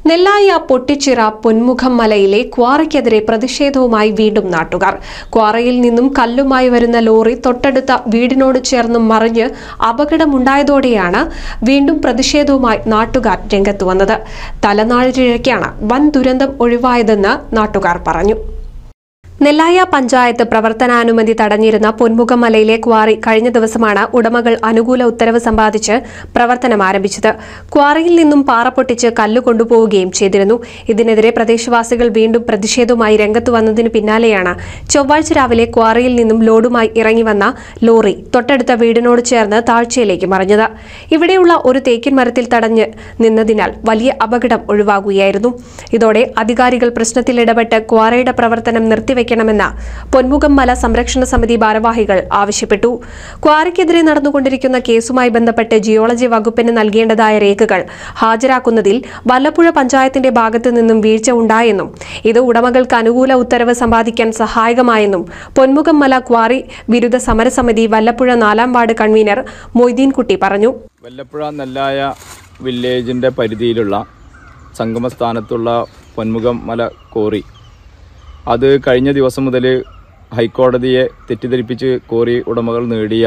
നെല്ലായ പൊട്ടിച്ചിറ പൊന്മുഖം മലയിലെ ക്വാറയ്ക്കെതിരെ പ്രതിഷേധവുമായി വീണ്ടും നാട്ടുകാർ ക്വാറയിൽ നിന്നും കല്ലുമായി വരുന്ന ലോറി തൊട്ടടുത്ത വീടിനോട് ചേർന്ന് മറിഞ്ഞ് അപകടമുണ്ടായതോടെയാണ് വീണ്ടും പ്രതിഷേധവുമായി നാട്ടുകാർ രംഗത്ത് വന്നത് തലനാഴിഴയ്ക്കാണ് വൻ ദുരന്തം ഒഴിവായതെന്ന് നാട്ടുകാർ പറഞ്ഞു നെല്ലായ പഞ്ചായത്ത് പ്രവർത്തനാനുമതി തടഞ്ഞിരുന്ന പൊന്മുഖം മലയിലെ ക്വാറി കഴിഞ്ഞ ദിവസമാണ് ഉടമകൾ അനുകൂല ഉത്തരവ് സമ്പാദിച്ച് പ്രവർത്തനം ആരംഭിച്ചത് ക്വാറിയിൽ നിന്നും പാറ പൊട്ടിച്ച് കല്ല് കൊണ്ടുപോവുകയും ചെയ്തിരുന്നു ഇതിനെതിരെ പ്രദേശവാസികൾ വീണ്ടും പ്രതിഷേധവുമായി രംഗത്തു വന്നതിന് പിന്നാലെയാണ് ചൊവ്വാഴ്ച രാവിലെ ക്വാറിയിൽ നിന്നും ലോഡുമായി ഇറങ്ങി വന്ന ലോറി തൊട്ടടുത്ത വീടിനോട് ചേർന്ന് താഴ്ചയിലേക്ക് മറിഞ്ഞത് ഇവിടെയുള്ള ഒരു തേക്കിൻ മരത്തിൽ തടഞ്ഞ് നിന്നതിനാൽ വലിയ അപകടം ഒഴിവാകുകയായിരുന്നു ഇതോടെ അധികാരികൾ പ്രശ്നത്തിൽ ഇടപെട്ട് ക്വാറയുടെ പ്രവർത്തനം നിർത്തിവെക്കണമെന്ന് പൊന്മുഖം മല സംരക്ഷണ സമിതി ഭാരവാഹികൾ ആവശ്യപ്പെട്ടു ക്വാറിക്കെതിരെ നടന്നുകൊണ്ടിരിക്കുന്ന കേസുമായി ബന്ധപ്പെട്ട് ജിയോളജി വകുപ്പിന് നൽകേണ്ടതായ രേഖകൾ ഹാജരാക്കുന്നതിൽ വല്ലപ്പുഴ പഞ്ചായത്തിന്റെ ഭാഗത്തു നിന്നും വീഴ്ച ഉണ്ടായെന്നും ഇത് ഉടമകൾക്ക് അനുകൂല ഉത്തരവ് സമ്പാദിക്കാൻ സഹായകമായെന്നും പൊന്മുഖം മല ക്വാറി വിരുദ്ധ സമരസമിതി വല്ലപ്പുഴ നാലാം വാർഡ് കൺവീനർ മൊയ്തീൻകുട്ടി പറഞ്ഞു വല്ലപ്പുഴ നെല്ലായ വില്ലേജിൻ്റെ പരിധിയിലുള്ള സംഗമസ്ഥാനത്തുള്ള പൊന്മുഖം മല കോറി അത് കഴിഞ്ഞ ദിവസം മുതൽ ഹൈക്കോടതിയെ തെറ്റിദ്ധരിപ്പിച്ച് കോറി ഉടമകൾ നേടിയ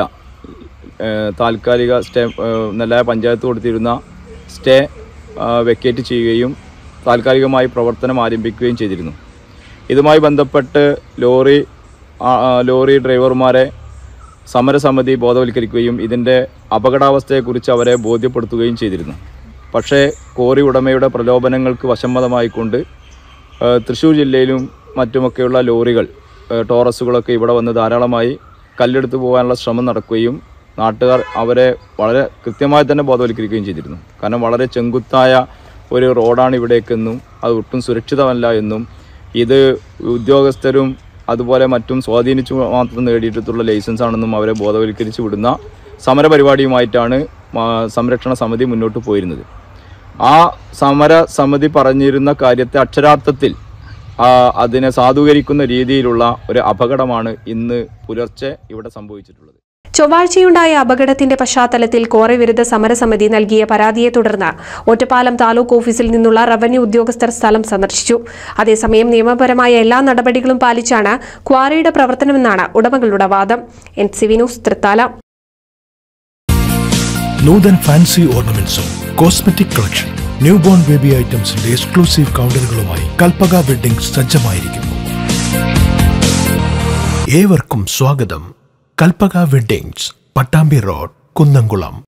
ഏഹ്, താൽക്കാലിക സ്റ്റേ ഏഹ്, നെല്ലായ പഞ്ചായത്ത് കൊടുത്തിരുന്ന സ്റ്റേ ആഹ്, വെക്കേറ്റ് ചെയ്യുകയും താൽക്കാലികമായി പ്രവർത്തനം ആരംഭിക്കുകയും ചെയ്തിരുന്നു ഇതുമായി ബന്ധപ്പെട്ട് ലോറി ആ, ആ, ലോറി ഡ്രൈവർമാരെ സമരസമിതി ബോധവൽക്കരിക്കുകയും ഇതിൻ്റെ അപകടാവസ്ഥയെക്കുറിച്ച് അവരെ ബോധ്യപ്പെടുത്തുകയും ചെയ്തിരുന്നു പക്ഷേ കോറി ഉടമയുടെ പ്രലോഭനങ്ങൾക്ക് വശംവദമായിക്കൊണ്ട് ആ, തൃശ്ശൂർ ജില്ലയിലും മറ്റുമൊക്കെയുള്ള ലോറികൾ ആ, ടോറസുകളൊക്കെ ഇവിടെ വന്ന് ധാരാളമായി കല്ലെടുത്ത് പോകാനുള്ള ശ്രമം നടക്കുകയും നാട്ടുകാർ അവരെ വളരെ കൃത്യമായി തന്നെ ബോധവൽക്കരിക്കുകയും ചെയ്തിരുന്നു കാരണം വളരെ ചെങ്കുത്തായ ഒരു റോഡാണ് ഇവിടേക്കെന്നും അത് ഒട്ടും സുരക്ഷിതമല്ല എന്നും ഇത് ഉദ്യോഗസ്ഥരും അതുപോലെ മറ്റും സ്വാധീനിച്ചു മാത്രം നേടിയിട്ടുള്ള ലൈസൻസ് ആണെന്നും അവരെ ബോധവൽക്കരിച്ച് വിടുന്ന സമരപരിപാടിയുമായിട്ടാണ് മാ- സംരക്ഷണ സമിതി മുന്നോട്ട് പോയിരുന്നത് ആ സമര സമിതി പറഞ്ഞിരുന്ന കാര്യത്തെ അക്ഷരാർത്ഥത്തിൽ ആ, അതിനെ സാധൂകരിക്കുന്ന രീതിയിലുള്ള ഒരു അപകടമാണ് ഇന്ന് പുലർച്ചെ ഇവിടെ സംഭവിച്ചിട്ടുള്ളത് ചൊവ്വാഴ്ചയുണ്ടായ അപകടത്തിന്റെ പശ്ചാത്തലത്തിൽ കോറി വിരുദ്ധ സമരസമിതി നൽകിയ പരാതിയെ തുടർന്ന് ഒറ്റപ്പാലം താലൂക്ക് ഓഫീസിൽ നിന്നുള്ള റവന്യൂ ഉദ്യോഗസ്ഥർ സ്ഥലം സന്ദർശിച്ചു അതേസമയം നിയമപരമായ എല്ലാ നടപടികളും പാലിച്ചാണ് ക്വാറിയുടെ പ്രവർത്തനമെന്നാണ് ഉടമകളുടെ വാദം N C V news Thrithala Nuthan fancy ഓർണമെന്റ്സും cosmetic collection new born baby ഐറ്റംസിന്റെ എക്സ്ക്ലൂസീവ് കൗണ്ടറുകളുമായി കൽപ്പക വെഡിംഗ് സജ്ജമായിരിക്കുന്നു ഏവർക്കും സ്വാഗതം കൽപ്പക വെഡിങ്സ് പട്ടാമ്പി റോഡ് കുന്നംകുളം